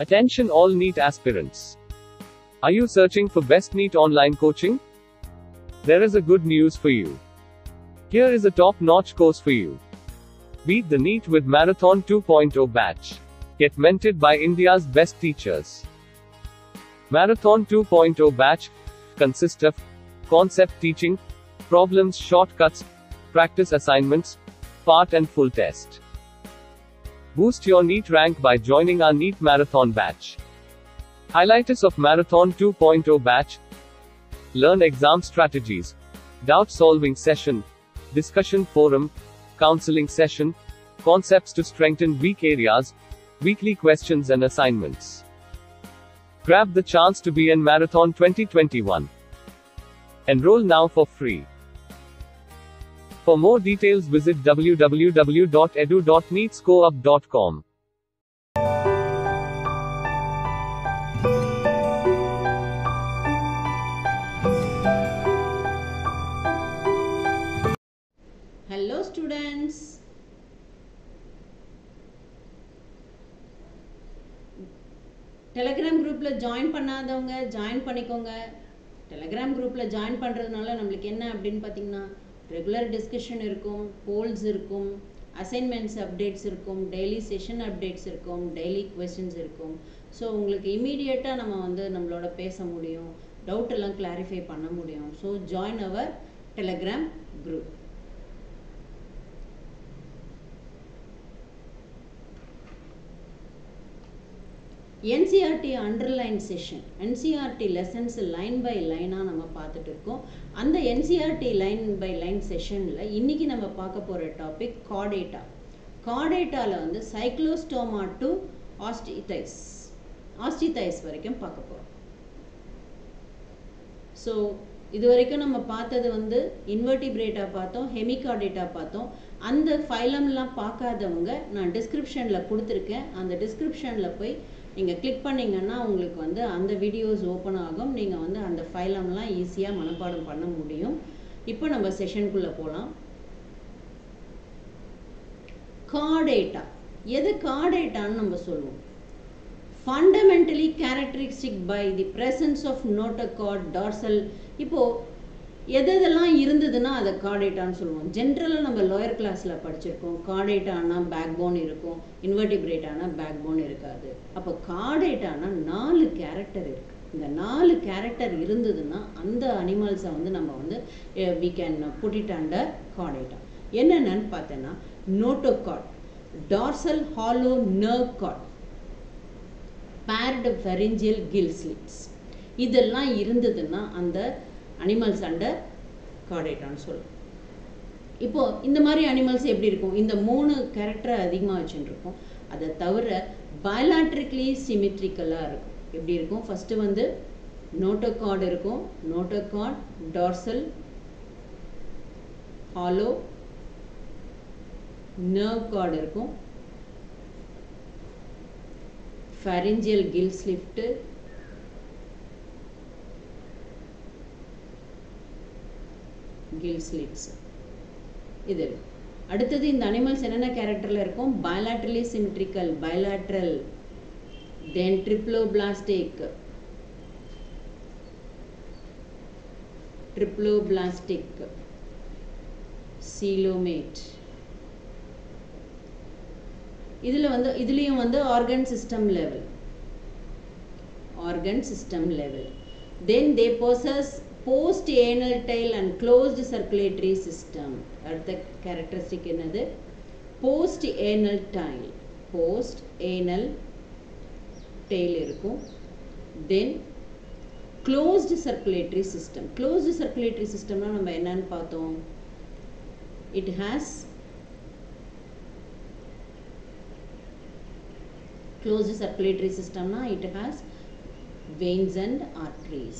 Attention all NEET aspirants. Are you searching for best NEET online coaching? There is a good news for you. Here is a top notch course for you. Beat the NEET with Marathon 2.0 batch. Get mentored by India's best teachers. Marathon 2.0 batch consists of concept teaching, problems, shortcuts, practice assignments, part and full test. Boost your NEET rank by joining our NEET Marathon batch. Highlights of Marathon 2.0 batch Learn exam strategies, doubt solving session, discussion forum, counseling session, concepts to strengthen weak areas, weekly questions and assignments. Grab the chance to be in Marathon 2021. Enroll now for free. For more details visit www.edu.neetscoreup.com. Hello students Telegram குரூப்பில் join பண்ணாதவங்க join பண்ணிக்கோங்க Telegram குரூப்பில் join பண்ணுறதுனால நம்மளுக்கு என்ன அப்படின்னு பார்த்தீங்கன்னா regular discussion இருக்கும் போல்ஸ் இருக்கும் அசைன்மெண்ட்ஸ் அப்டேட்ஸ் இருக்கும் டெய்லி செஷன் அப்டேட்ஸ் இருக்கும் டெய்லி கொஸ்டின்ஸ் இருக்கும் ஸோ உங்களுக்கு இமீடியட்டாக நம்ம வந்து நம்மளோட பேச முடியும் டவுட் எல்லாம் கிளாரிஃபை பண்ண முடியும் so join our Telegram group NCERT underline session NCERT lessons line by லைனாக நம்ம பார்த்துட்டு இருக்கோம் அந்த என்சிஆர்டி லைன் பை லைன் செஷனில் இன்றைக்கி நம்ம பார்க்க போகிற டாபிக் காடேட்டா காடேட்டாவில் வந்து சைக்ளோஸ்டோமா டு ஆஸ்டிதைஸ் ஆஸ்டிதைஸ் வரைக்கும் பார்க்க போகிறோம் ஸோ இது வரைக்கும் நம்ம பார்த்தது வந்து இன்வெர்டிபிரேட்டா பார்த்தோம் ஹெமிகார்டேட்டா பார்த்தோம் அந்த ஃபைலம்லாம் பார்க்காதவங்க நான் டிஸ்கிரிப்ஷனில் கொடுத்துருக்கேன் அந்த டிஸ்கிரிப்ஷனில் போய் நீங்கள் கிளிக் பண்ணிங்கன்னா உங்களுக்கு வந்து அந்த வீடியோஸ் ஓப்பன் ஆகும் நீங்கள் வந்து அந்த ஃபைலம்லாம் ஈஸியாக மனப்பாடம் பண்ண முடியும் இப்போ நம்ம செஷனுக்குள்ளே போகலாம் கார்டேட்டா எது கார்டேட்டான்னு நம்ம சொல்லுவோம் fundamentally characteristic by the presence of notochord dorsal இப்போது எது எதெல்லாம் இருந்ததுன்னா அதை கார்டேட்டான்னு சொல்லுவோம் ஜென்ரலாக நம்ம லோயர் கிளாஸில் படிச்சிருக்கோம் கார்டேட்டானா பேக் போன் இருக்கும் இன்வெர்டிபிரேட்டானா பேக் போன் இருக்காது அப்போ கார்டேட்டானா நாலு கேரக்டர் இருக்குது இந்த நாலு கேரக்டர் இருந்ததுன்னா அந்த அனிமல்ஸை வந்து நம்ம வந்து we can put it under chordata என்னென்னு பார்த்தோன்னா notochord dorsal hollow nerve cord paired pharyngeal gill slits இதெல்லாம் இருந்ததுன்னா அந்த அனிமல்ஸ் அண்டர் கார்டேட்டான்னு சொல்லுவோம் இப்போ இந்த மாதிரி அனிமல்ஸ் எப்படி இருக்கும் இந்த மூணு கேரக்டரை அதிகமாக வச்சுருக்கோம் அதை தவிர பயலாட்ரிக்லி சிமெட்ரிக்கலாக இருக்கும் எப்படி இருக்கும் ஃபஸ்ட்டு வந்து நோட்டோகார்டு இருக்கும் notochord dorsal hollow nerve cord இருக்கும் pharyngeal gill slift gill slits இது அடுத்தது இந்த அனிமல்ஸ் என்னென்ன கேரக்டரில் இருக்கும் bilaterally symmetrical bilateral then triploblastic triploblastic coelomate இதில் வந்து இதுலேயும் வந்து organ system level organ system level then they possess post anal tail and closed circulatory system அடுத்த கேரக்டரிஸ்டிக் என்னது post anal tail post anal tail இருக்கும் then closed circulatory system closed circulatory சிஸ்டம்னா நம்ம என்னன்னு பார்த்தோம் it has closed circulatory system na it has veins and arteries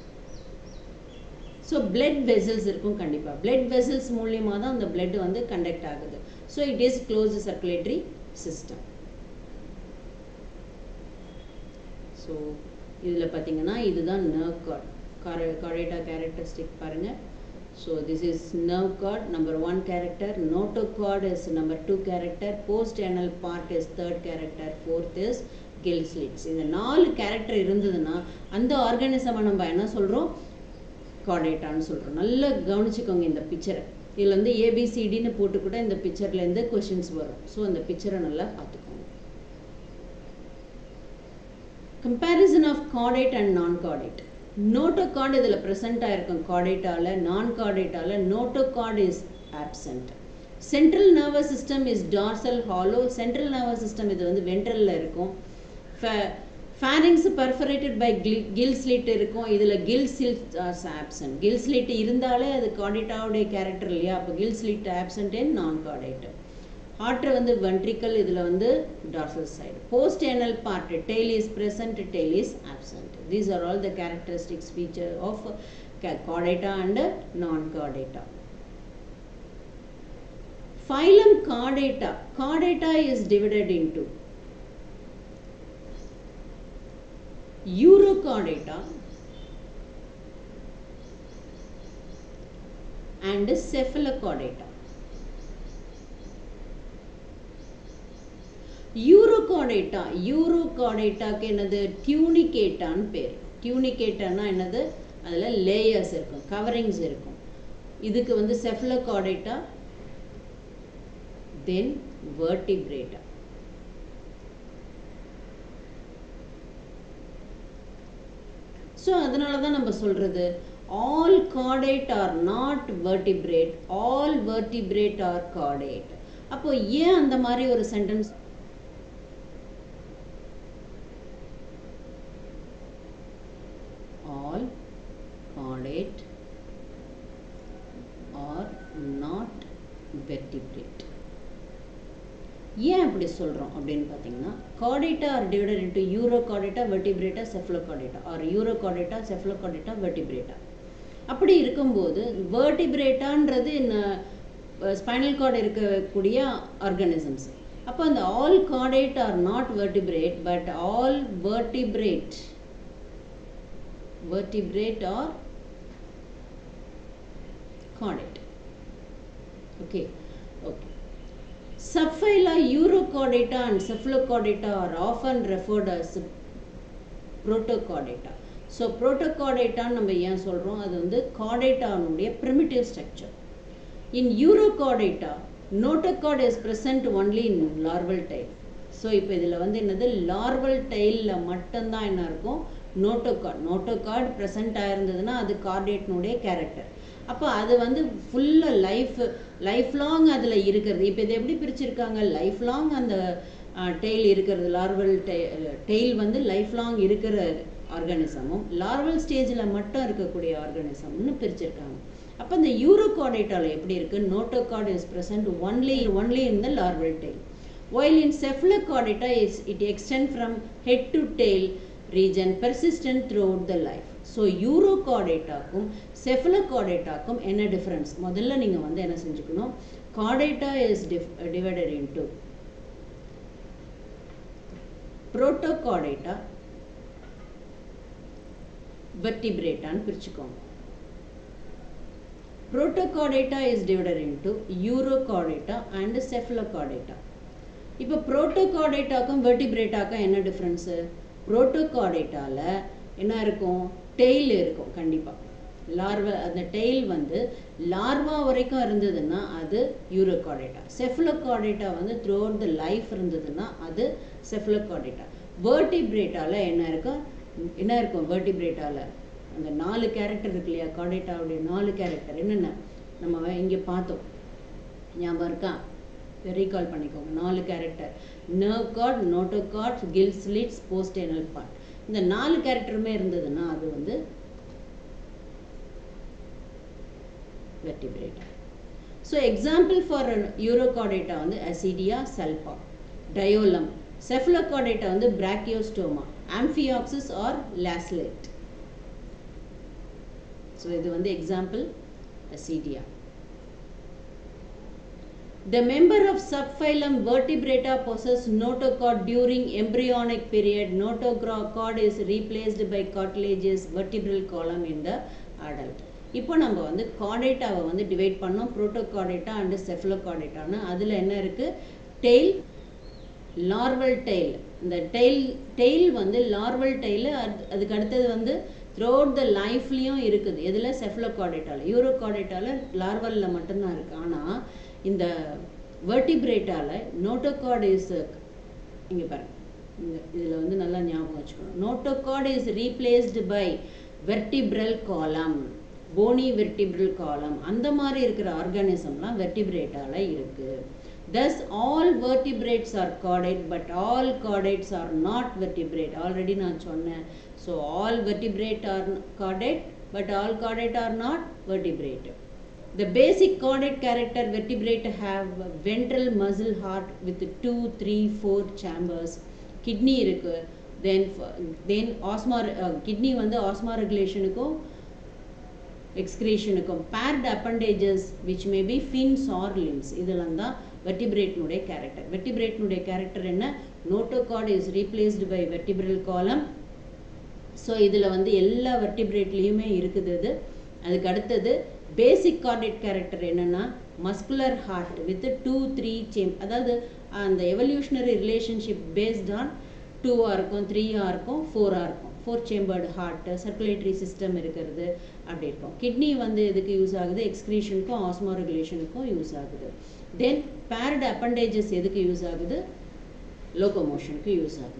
so blood vessels இருக்கும் கண்டிப்பாக blood vessels மூலியமாக தான் அந்த பிளட் வந்து கண்டக்ட் ஆகுது so it is close circulatory system so இதில் பார்த்தீங்கன்னா இதுதான் நர்வ் கார்ட் கார காரேட்டா கேரக்டரிஸ்டிக் பாருங்கள் So this is nerve cord, number one character. Notochord is number two character. Post anal part is third character. Fourth is gill slits இந்த நாலு character இருந்ததுன்னா அந்த ஆர்கானிசமை நம்ம என்ன சொல்கிறோம் கார்டேட்டான்னு சொல்கிறோம் நல்லா கவனிச்சுக்கோங்க இந்த பிக்சரை இதில் வந்து ஏபிசிடின்னு போட்டு கூட இந்த பிக்சர்லேருந்து கொஷின்ஸ் வரும் ஸோ அந்த பிக்சரை நல்லா பார்த்துக்கோங்க comparison of chordate and non chordate notochord இதில் ப்ரெசென்ட் ஆயிருக்கும் கார்டேட்டால நான் கார்டேட்டால notochord is absent central nervous system is dorsal hollow central nervous system இது வந்து வென்ட்ரலில் இருக்கும் pharynx perforated by gill gill slit இருக்கும் இதில் gill slit absent gill slit இருந்தாலே அது கார்டேட்டாவுடைய கேரக்டர் இல்லையா அப்போ கில் ஸ்லிட் ஆப்சன்ட் இன் நான் கார்டேட் ஹார்ட் வந்து வென்ட்ரிக்கல் இதில் வந்து dorsal side post anal part tail is present tail is absent these are all the characteristics feature of chordata and non-chordata phylum chordata chordata is divided into urochordata and cephalochordata urochordata யூரோகாடேட்டாக்கு என்னது டியூனிகேட்டான்னு பேர் டியூனிகேட்டானா என்னது அதில் layers இருக்கும் coverings இருக்கும் இதுக்கு வந்து செஃப்லோகாடேட்டா தென் வேர்டிபிரேட்டா ஸோ அதனால தான் நம்ம சொல்கிறது all chordate are not vertebrate all vertebrate are chordate அப்போ ஏன் அந்த மாதிரி ஒரு sentence all chordate are not vertebrate ஏன் அப்படி சொல்கிறோம் அப்படின்னு பார்த்தீங்கன்னா chordata are divided into urochordata vertebrata cephalochordata are urochordata cephalochordata vertebrata அப்படி இருக்கும்போது வேர்டிபிரேட்டான்றது ஸ்பைனல் கார்டு இருக்கக்கூடிய ஆர்கானிசம்ஸ் அப்போ அந்த all chordate are not vertebrate but all vertebrate vertebrate or chordate. Okay, okay. Subphyla Urochordata and Cephalochordata are often referred as protochordata. So ப்ரோட்டோகார்டேட்டான்னு நம்ம ஏன் சொல்கிறோம் அது வந்து கார்டேட்டானுடைய primitive structure in urochordata notochord is present only in larval tail so இப்போ இதில் வந்து என்னது லார்வல் டைலில் மட்டும்தான் என்ன இருக்கும் நோட்டோகார்ட் நோட்டோகார்டு ப்ரெசென்ட் ஆயிருந்ததுன்னா அது கார்டேட்னுடைய கேரக்டர் அப்போ அது வந்து ஃபுல்லாக லைஃப் லைஃப் லாங் அதில் இருக்கிறது இப்போ இது எப்படி பிரிச்சிருக்காங்க லைஃப் லாங் அந்த டெய்ல் இருக்கிறது லார்வல் டெய்ல் வந்து லைஃப் லாங் இருக்கிற ஆர்கானிசமும் லார்வல் ஸ்டேஜில் மட்டும் இருக்கக்கூடிய ஆர்கானிசம்னு பிரிச்சிருக்காங்க அப்போ இந்த யூரோகார்டேட்டாவில் எப்படி இருக்குது notochord is present only only in the larval tail while in cephalochordata is it extend from head to tail region persistent throughout the life so யூரோகார்டேட்டாக்கும் செஃபலோகார்டேட்டாக்கும் என்ன டிஃப்ரென்ஸ் முதல்ல நீங்கள் வந்து என்ன செஞ்சுக்கணும் chordata is divided into protochordata வெர்டிபிரேட்டான்னு பிரிச்சுக்கோங்க protochordata is divided into urochordata and cephalochordata இப்போ புரோட்டோகார்டேட்டாக்கும் வெர்டிபிரேட்டாக்கும் என்ன டிஃப்ரென்ஸு புரோட்டோகார்டேட்டாவில் என்ன இருக்கும் டெய்ல் இருக்கும் கண்டிப்பாக லார்வா அந்த டெய்ல் வந்து லார்வா வரைக்கும் இருந்ததுன்னா அது யூரோகார்டேட்டா செஃபலோகார்டேட்டா வந்து த்ரூ அவுட் த லைஃப் இருந்ததுன்னா அது செஃபலோகார்டேட்டா வேர்டிபிரேட்டாவில் என்ன இருக்கும் என்ன இருக்கும் வேர்டிபிரேட்டாவில் அந்த நாலு கேரக்டர் இருக்கு இல்லையா கார்டேட்டாவுடைய நாலு கேரக்டர் என்னென்ன நம்ம இங்கே பார்த்தோம் ஞாபகம் இருக்கா ரீகால் பண்ணிக்கோங்க நாலு character nerve cord notochord gill slits postanal part இந்த நாலு கேரக்டருமே இருந்ததுன்னா அது வந்து vertebrata so example for urochordata வந்து அசிடியா சல்பா டயோலம் செஃபலோகார்டேட்டா வந்து பிராக்கியோஸ்டோமா ஆம்ஃபியாக்சிஸ் ஆர் லாஸ்லேட் ஸோ இது வந்து example Ascidia The member of subphylum Vertebrata possess notochord during embryonic period. Notochord is replaced by cartilaginous vertebral column in the adult. இப்போ நம்ம வந்து கார்டேட்டாவை வந்து டிவைட் பண்ணோம் புரோட்டோகார்டேட்டா and செஃபலோகார்டேட்டான்னு அதில் என்ன இருக்குது டெய்ல் லார்வல் டெய்ல் இந்த டெய்ல் டெய்ல் வந்து லார்வல் டெய்ல் அதுக்கு அடுத்தது வந்து த்ரோட் த லைஃப்லேயும் இருக்குது எதில் செஃப்லோகார்டேட்டால யூரோகார்டேட்டால லார்வலில் மட்டும்தான் இருக்குது ஆனால் இந்த வெர்டிபிரேட்டால நோட்டோகார்டு இஸ் இங்கே பாருங்க இந்த இதில் வந்து நல்லா ஞாபகம் வச்சுக்கணும் notochord is replaced by vertebral column bony vertebral காலம் அந்த மாதிரி இருக்கிற ஆர்கானிசம்லாம் வெர்டிபிரேட்டால இருக்குது thus all vertebrates are chordate but all chordates are not vertebrate already நான் சொன்னேன் so all vertebrate are chordate but all chordate are not vertebrate the basic chordate character vertebrate have ventral muscle heart with two three four chambers kidney இருக்கு then then osma kidney வந்து osma regulationக்கும் எக்ஸ்கிரீஷனுக்கும் paired appendages which may be fins or limbs இதெல்லாம் தான் வெர்டிபிரேட்னுடைய character வெர்டிபிரேட்னுடைய character என்ன notochord is replaced by vertebral column so இதில் வந்து எல்லா வெர்டிபிரேட்லேயுமே இருக்குது இது அதுக்கு அடுத்தது பேசிக் கார்டேட் கேரக்டர் என்னென்னா muscular heart with two three chamber அதாவது அந்த எவல்யூஷனரி ரிலேஷன்ஷிப் பேஸ்ட் ஆன் டூவாக இருக்கும் த்ரீயாக இருக்கும் ஃபோராக இருக்கும் four chambered heart circulatory system இருக்கிறது அப்படி இருக்கும் கிட்னி வந்து எதுக்கு யூஸ் ஆகுது எக்ஸ்க்ரீஷனுக்கும் ஆஸ்மா ரெகுலேஷனுக்கும் யூஸ் ஆகுது தென் பேர்டு அப்பண்டேஜஸ் எதுக்கு யூஸ் ஆகுது லோகோமோஷனுக்கு யூஸ் ஆகுது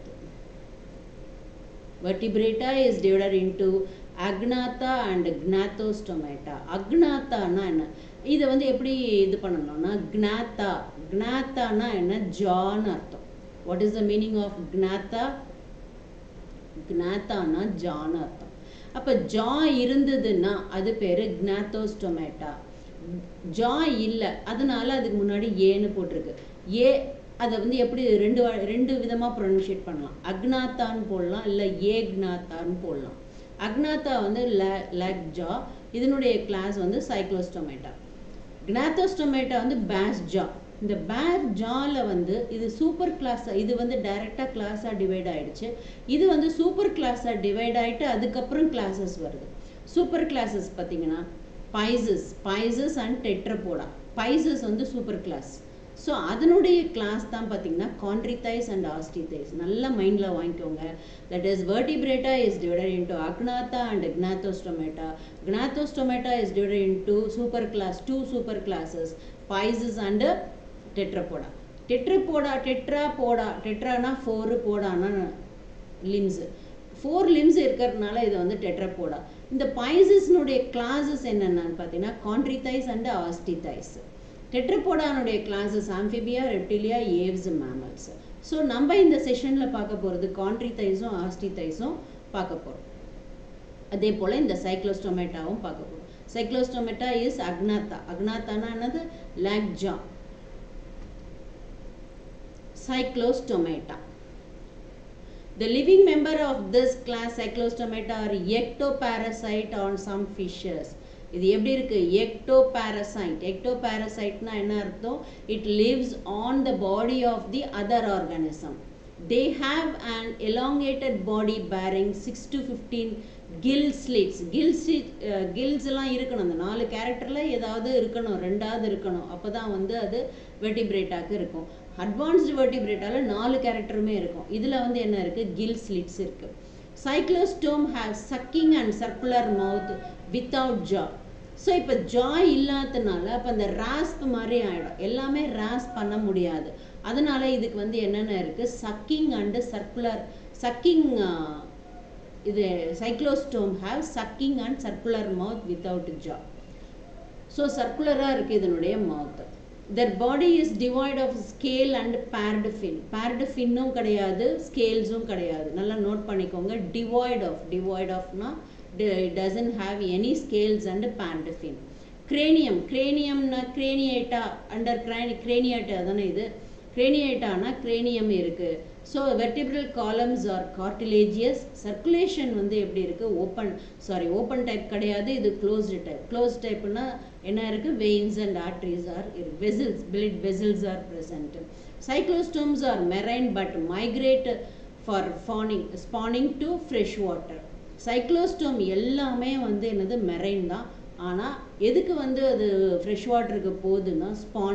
vertebrata is divided into agnatha and gnathostomata அக்னாத்தானா என்ன இதை வந்து எப்படி இது பண்ணணும்னா க்னாத்தா க்னாத்தானா என்ன ஜான்னு அர்த்தம் what is the meaning of gnatha க்னாத்தானா ஜான்னு அர்த்தம் அப்போ ஜா இருந்ததுன்னா அது பேர் க்னாத்தோஸ்டொமேட்டா ஜா இல்லை அதனால அதுக்கு முன்னாடி ஏன்னு போட்டிருக்கு ஏ அதை வந்து எப்படி ரெண்டு ரெண்டு விதமாக ப்ரொனன்ஷியேட் பண்ணலாம் அக்னாத்தான்னு போடலாம் இல்லை ஏக்னாத்தான்னு போடலாம் அக்னாத்தா வந்து லேக் ஜா இதனுடைய கிளாஸ் வந்து சைக்ளோஸ்டொமேட்டா க்னாத்தோஸ்டொமேட்டா வந்து பேஸ் ஜா இந்த பேர் ஜாவில் வந்து இது சூப்பர் கிளாஸாக இது வந்து டைரெக்டாக கிளாஸாக டிவைட் ஆகிடுச்சு இது வந்து சூப்பர் கிளாஸாக டிவைட் ஆகிட்டு அதுக்கப்புறம் கிளாஸஸ் வருது சூப்பர் கிளாஸஸ் பார்த்தீங்கன்னா pisces pisces and tetrapoda pisces வந்து சூப்பர் கிளாஸ் ஸோ அதனுடைய கிளாஸ் தான் பார்த்தீங்கன்னா கான்ட்ரிதைஸ் அண்ட் ஆஸ்டிதைஸ் நல்லா மைண்டில் வாங்கிக்கோங்க that is vertebrata is divided into agnatha and gnathostomata gnathostomata is divided into super class two super classes pisces and tetrapoda tetrapoda tetrapoda டெட்ரானா four போடானா limbs four limbs இருக்கிறதுனால இது வந்து tetrapoda இந்த பைசஸ்னுடைய கிளாஸஸ் என்னென்னு பார்த்தீங்கன்னா கான்ட்ரிதைஸ் அண்ட் ஆஸ்டிதைஸ் டெட்ரபோடானுடைய classes Amphibia reptilia aves mammals so நம்ம இந்த செஷனில் பார்க்க போகிறது கான்ட்ரிதைஸும் ஆஸ்டிதைஸும் பார்க்க போகிறோம் அதே போல் இந்த சைக்ளோஸ்டொமேட்டாவும் பார்க்க போகிறோம் சைக்ளோஸ்டொமேட்டா இஸ் அக்னாத்தா அக்னாத்தானா என்னது லாக்ஜா cyclostomata. The living member of this class cyclostomata are ectoparasite on some fishes. இது எப்படி இருக்கு எக்டோபாரசைட் எக்டோபாரசைட்னா என்ன அர்த்தம் it lives on the body of the other organism they have an elongated body bearing six to fifteen gill slits gill slit gills எல்லாம் இருக்கணும் அந்த நாலு கேரக்டரில் ஏதாவது இருக்கணும் ரெண்டாவது இருக்கணும் அப்போ தான் வந்து அது வெர்டிபிரேட்டாக்கு இருக்கும் அட்வான்ஸ்டு வெர்டிபிரேட்டால நாலு கேரக்டருமே இருக்கும் இதில் வந்து என்ன இருக்குது கில் ஸ்லிட்ஸ் இருக்குது cyclostome have sucking and circular mouth without jaw so இப்போ ஜா இல்லாததுனால அப்போ அந்த ராஸ்ப் மாதிரி ஆகிடும் எல்லாமே ராஸ் பண்ண முடியாது அதனால இதுக்கு வந்து என்னென்ன இருக்குது சக்கிங் அண்டு சர்க்குலர் சக்கிங் இது cyclostome have sucking and circular mouth without jaw so சர்க்குலராக இருக்குது இதனுடைய mouth their body is devoid of scale and paired fin paired ஃபின்னும் கிடையாது ஸ்கேல்ஸும் கிடையாது நல்லா நோட் பண்ணிக்கோங்க டிவாய்ட் ஆஃப் டிவாய்ட் ஆஃப்னா doesn't have any scales and paired fin cranium கிரேனியம்னா கிரேனியேட்டா அண்டர் கிரானி கிரேனியேட்டா தானே இது கிரேனியேட்டானா கிரேனியம் இருக்குது so vertebral columns are cartilaginous circulation வந்து எப்படி இருக்குது ஓப்பன் சாரி ஓப்பன் டைப் கிடையாது இது க்ளோஸ்டு டைப் க்ளோஸ் டைப்னா என்ன இருக்குது veins and arteries are vessels blood vessels are present cyclostomes are marine but migrate for fawning spawning to fresh water cyclostome எல்லாமே வந்து என்னது மெரைன் தான் ஆனால் எதுக்கு வந்து அது ஃப்ரெஷ் வாட்டருக்கு போகுதுன்னா ஸ்பானிங்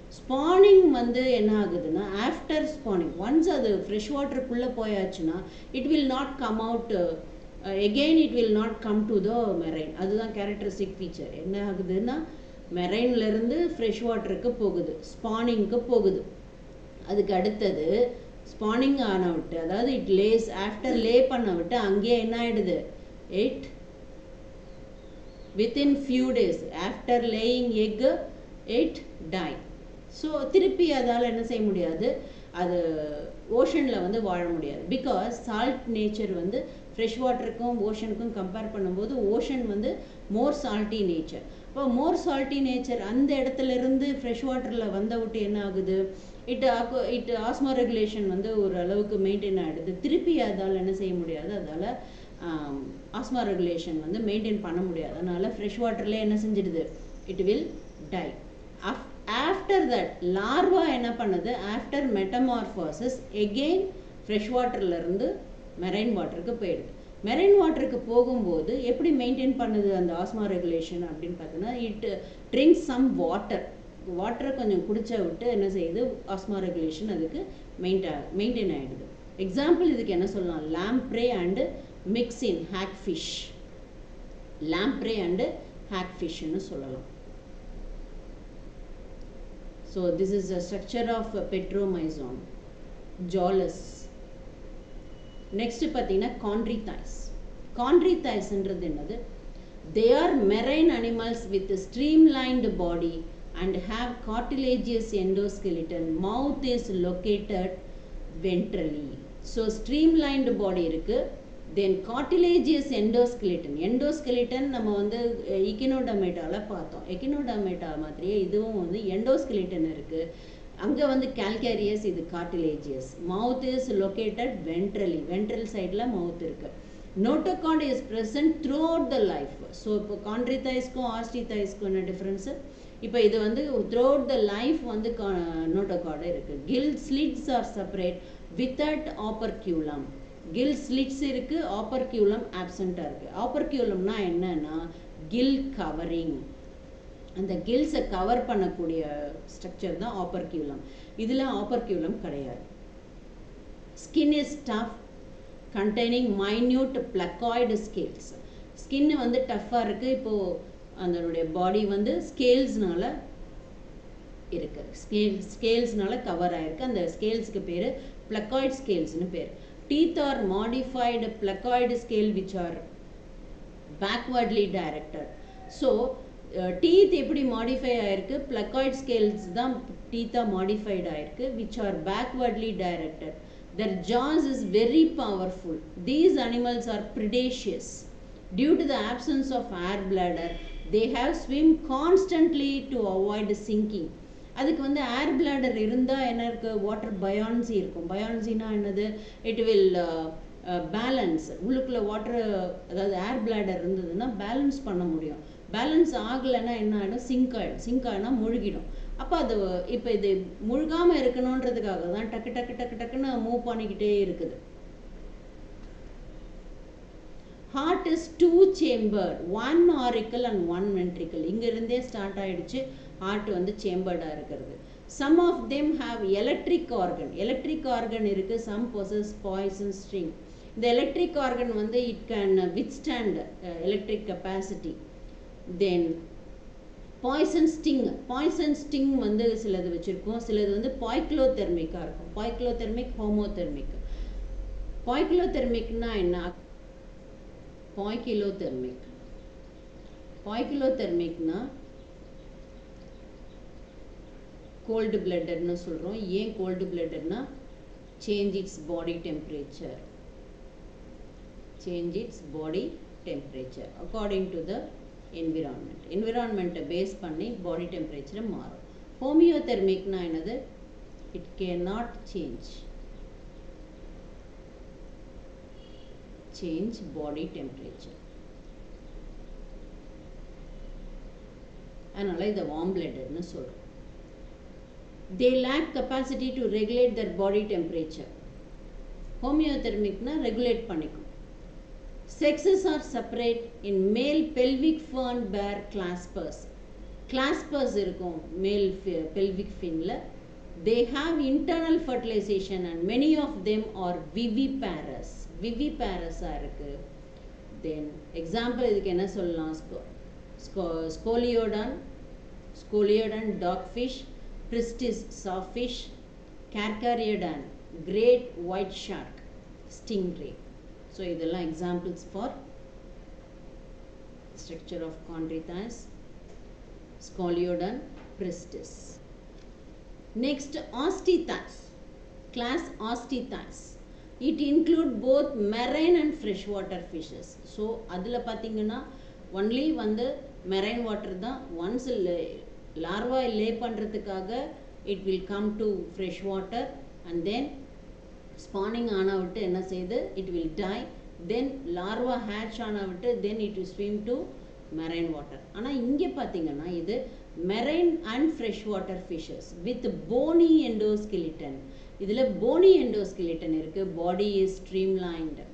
ஸ்பானிங் வந்து என்ன ஆகுதுன்னா ஆஃப்டர் ஸ்பானிங் ஒன்ஸ் அது ஃப்ரெஷ் வாட்டருக்குள்ளே போயாச்சுன்னா it will not come out again it will not come to the marine அதுதான் கேரக்டரிஸ்டிக் ஃபீச்சர் என்ன ஆகுதுன்னா மெரைன்லேருந்து ஃப்ரெஷ் வாட்டருக்கு போகுது ஸ்பானிங்க்கு போகுது அதுக்கு அடுத்தது ஸ்பானிங் ஆன விட்டு அதாவது இட் லேஸ் ஆஃப்டர் லே பண்ண விட்டு அங்கேயே என்ன ஆயிடுது it within few days after laying egg it die so திருப்பி அதால் என்ன செய்ய முடியாது அது ஓஷனில் வந்து வாழ முடியாது பிகாஸ் சால்ட் நேச்சர் வந்து ஃப்ரெஷ் வாட்டருக்கும் ஓஷனுக்கும் கம்பேர் பண்ணும்போது ஓஷன் வந்து மோர் சால்ட்டி நேச்சர் இப்போ மோர் சால்ட்டி நேச்சர் அந்த இடத்துல இருந்து ஃப்ரெஷ் வாட்டரில் வந்த விட்டு என்ன ஆகுது இட் இட் ஆஸ்மா ரெகுலேஷன் வந்து ஒரு அளவுக்கு மெயின்டைன் ஆகிடுது திருப்பி அதால் என்ன செய்ய முடியாது அதால் ஆஸ்மா ரெகுலேஷன் வந்து மெயின்டைன் பண்ண முடியாது அதனால் ஃப்ரெஷ் வாட்டர்லேயே என்ன செஞ்சிடுது it will die of after that larva என்ன பண்ணுது ஆஃப்டர் மெட்டமார்ஃபாசஸ் எகெயின் ஃப்ரெஷ் வாட்டர்லேருந்து மெரைன் வாட்டருக்கு போயிடுது மெரைன் வாட்டருக்கு போகும்போது எப்படி மெயின்டைன் பண்ணுது அந்த ஆஸ்மா ரெகுலேஷன் அப்படின்னு பார்த்தோன்னா இட் ட்ரிங்க்ஸ் சம் வாட்டர் வாட்டரை கொஞ்சம் குடிச்ச விட்டு என்ன செய்யுது ஆஸ்மா ரெகுலேஷன் அதுக்கு மெயின்டா மெயின்டைன் ஆகிடுது எக்ஸாம்பிள் இதுக்கு என்ன சொல்லலாம் lamprey and Myxine hag fish lamprey and hag ஃபிஷ்னு சொல்லலாம் so this is the structure of Petromyzon ஜாலஸ் நெக்ஸ்ட் பார்த்தீங்கன்னா கான்ட்ரிதாய்ஸ் கான்ட்ரிதாய்ஸ்ன்றது என்னது they are marine animals with streamlined body and have cartilaginous endoskeleton mouth is located ventrally so streamlined body இருக்குது then கார்டிலேஜியஸ் endoskeleton endoskeleton நம்ம வந்து இக்கினோடமேட்டாவில் பார்த்தோம் எக்கினோடமேட்டா மாதிரியே இதுவும் வந்து எண்டோஸ்கெலிட்டன் இருக்குது அங்கே வந்து கால்கேரியஸ் இது cartilaginous mouth is located ventrally ventral சைடில் மவுத் இருக்குது notochord is present throughout the life so இப்போ கான்ட்ரிதைஸ்க்கும் ஆஸ்டிதைஸ்க்கும் என்ன டிஃப்ரென்ஸு இப்போ இது வந்து த்ரூ அவுட் த லைஃப் வந்து நோட்டோகார்டு இருக்குது gill slits are separate without operculum gill slits இருக்குது ஆப்பர்கியூலம் ஆப்சண்ட்டாக இருக்குது ஆப்பர்கியூலம்னா என்னன்னா கில் கவரிங் அந்த கில்ஸை கவர் பண்ணக்கூடிய ஸ்ட்ரக்சர் தான் ஆப்பர்கியூலம் இதில் ஆப்பர்கியூலம் கிடையாது skin is tough containing minute placoid scales skin வந்து டஃப்பாக இருக்குது இப்போது அதனுடைய பாடி வந்து ஸ்கேல்ஸ்னால இருக்கு ஸ்கேல் ஸ்கேல்ஸ்னால கவர் ஆயிருக்கு அந்த ஸ்கேல்ஸ்க்கு பேர் பிளக்காய்டு ஸ்கேல்ஸ்னு பேர் teeth are modified placoid scale which are backwardly directed so teeth எப்படி மாடிஃபை ஆயிருக்கு பிளக்காய்ட் ஸ்கேல்ஸ் தான் டீத்தாக மாடிஃபைட் ஆயிருக்கு which are backwardly directed their jaws is very powerful these animals are predaceous due to the absence of air bladder they have swim constantly to avoid sinking அதுக்கு வந்து ஏர் bladder இருந்தால் என்ன இருக்குது water buoyancy இருக்கும் பயான்சினா என்னது it will balance உள்ளுக்குள்ளே water அதாவது ஏர் பிளாடர் இருந்ததுன்னா பேலன்ஸ் பண்ண முடியும் பேலன்ஸ் ஆகலைன்னா என்ன ஆகிடும் சிங்க் ஆகிடும் சிங்க் ஆகினா முழுகிடும் அப்போ அது இப்போ இது முழுகாமல் இருக்கணுன்றதுக்காக தான் டக்கு டக்கு டக்கு டக்குன்னு மூவ் பண்ணிக்கிட்டே இருக்குது heart is two chamber one auricle and one ventricle இங்கிருந்தே ஸ்டார்ட் ஆயிடுச்சு ஹார்ட் வந்து சேம்பர்டாக இருக்கிறது some of them have electric organ electric organ இருக்குது சம் பொசஸ் பாய்சன் ஸ்ட்ரிங் இந்த எலக்ட்ரிக் ஆர்கன் வந்து it can withstand electric capacity then poison sting poison sting வந்து சிலது வச்சுருக்கோம் சிலது வந்து பாய்க்ளோ தெர்மிக்காக இருக்கும் பாய்க்ளோ தெர்மிக் ஹோமோ தெர்மிக் பாய்க்ளோ தெர்மிக்னா என்ன பாய்கிலோ தெர்மிக் பாய்கிலோ தெர்மிக்னா கோல்டு பிளட்டட்னு சொல்கிறோம் ஏன் கோல்டு பிளட்டட்னா change its body temperature change its body temperature according to the environment என்விரான்மெண்ட்டை பேஸ் பண்ணி பாடி டெம்பரேச்சரை மாறும் ஹோமியோதெர்மிக்னா என்னது it can not change change body temperature அதனால் இதை வார்ம் பிளட்டட்னு சொல்கிறோம் they lack capacity to regulate their body temperature ஹோமியோதெர்மிக்னா ரெகுலேட் பண்ணிக்கும் Sexes are separate in male pelvic fern bear claspers. Claspers இருக்கும் மேல் பெல்விக் ஃபின்ல they have internal fertilization and many of them are viviparous viviparous ஆ இருக்கு then example இதுக்கு என்ன சொல்லலாம் Scoliodon Scoliodon dog fish Pristis sawfish Carcharodon great white shark stingray so இதெல்லாம் examples for structure of chondritas scoliodon pristis next ostithas class ostithas it include both marine and freshwater fishes so அதில் பார்த்தீங்கன்னா only வந்து marine water தான் once larva lay பண்ணுறதுக்காக it will come to fresh water and then spawning ஆன விட்டு என்ன செய்யுது it will die then larva hatch ஆன விட்டு then it will swim to marine water ஆனால் இங்கே பார்த்தீங்கன்னா இது marine and fresh water fishes with bony endoskeleton இதில் போனி எண்டோஸ்கிலிட்டன் இருக்குது body is streamlined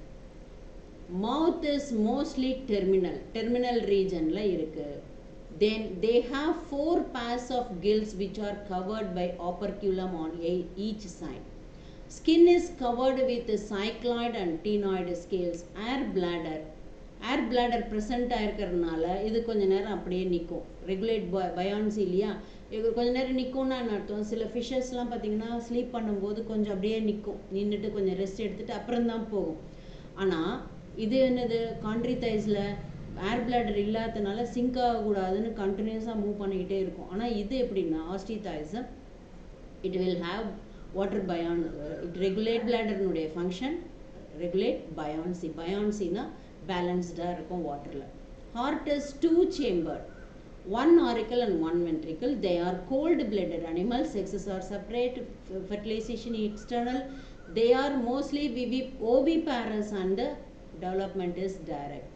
mouth is mostly terminal terminal ரீஜனில் இருக்குது then they have four purse of gills which are covered by operculum on each side Skin is covered with cycloid and tenoid scales. Air bladder. Air bladder present ஆயிருக்கிறதுனால இது கொஞ்ச நேரம் அப்படியே நிற்கும் regulate buoyancy இல்லையா இது கொஞ்ச நேரம் நிற்கும்னா என்ன அர்த்தம் சில ஃபிஷஸ்லாம் பார்த்தீங்கன்னா ஸ்லீப் பண்ணும்போது கொஞ்சம் அப்படியே நிற்கும் நின்றுட்டு கொஞ்சம் ரெஸ்ட் எடுத்துட்டு அப்புறம் தான் போகும் ஆனால் இது என்னது கான்ட்ரிதைஸில் ஏர் பிளாடர் இல்லாததுனால சிங்க் ஆகக்கூடாதுன்னு கண்டினியூஸாக மூவ் பண்ணிக்கிட்டே இருக்கும் ஆனால் இது எப்படின்னா ஆஸ்டிதாய்ஸம் இட் வில் ஹாவ் வாட்டர் பயான் இட் ரெகுலேட் பிளாடர்னுடைய ஃபங்க்ஷன் ரெகுலேட் பயான்சி பயான்சினா பேலன்ஸ்டாக இருக்கும் வாட்டரில் heart is two chamber one auricle and one ventricle they are cold blooded animals sexes are separate f- fertilization external they are mostly vivi- oviparous and the development is direct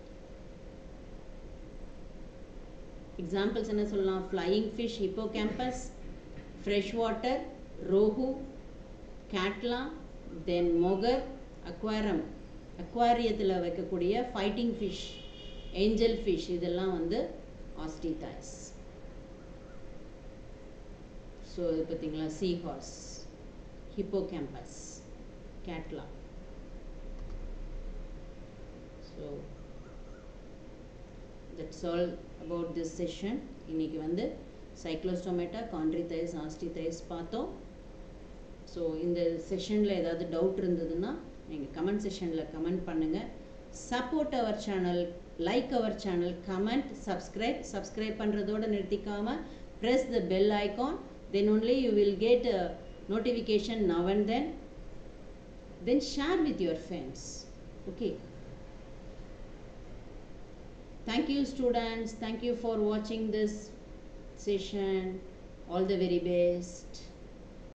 examples என்ன சொல்லலாம் flying fish hippocampus fresh water rohu catla then மொகர் aquarium அக்வாரியத்தில் வைக்கக்கூடிய fighting fish angel fish இதெல்லாம் வந்து ஆஸ்டிதாய்ஸ் so இது பார்த்தீங்களா sea horse hippocampus catla so that's all about this session இன்னைக்கு வந்து சைக்ளோஸ்டோமேட்டா கான்ட்ரிதைஸ் ஆஸ்டிதைஸ் பார்த்தோம் ஸோ இந்த செஷனில் ஏதாவது டவுட் இருந்ததுன்னா நீங்கள் கமெண்ட் செஷனில் கமெண்ட் பண்ணுங்கள் support our channel like our channel comment subscribe subscribe பண்ணுறதோடு நிறுத்திக்காமல் press the bell icon then only you will get notification now and then then share with your friends okay Thank you students. Thank you for watching this session. All the very best.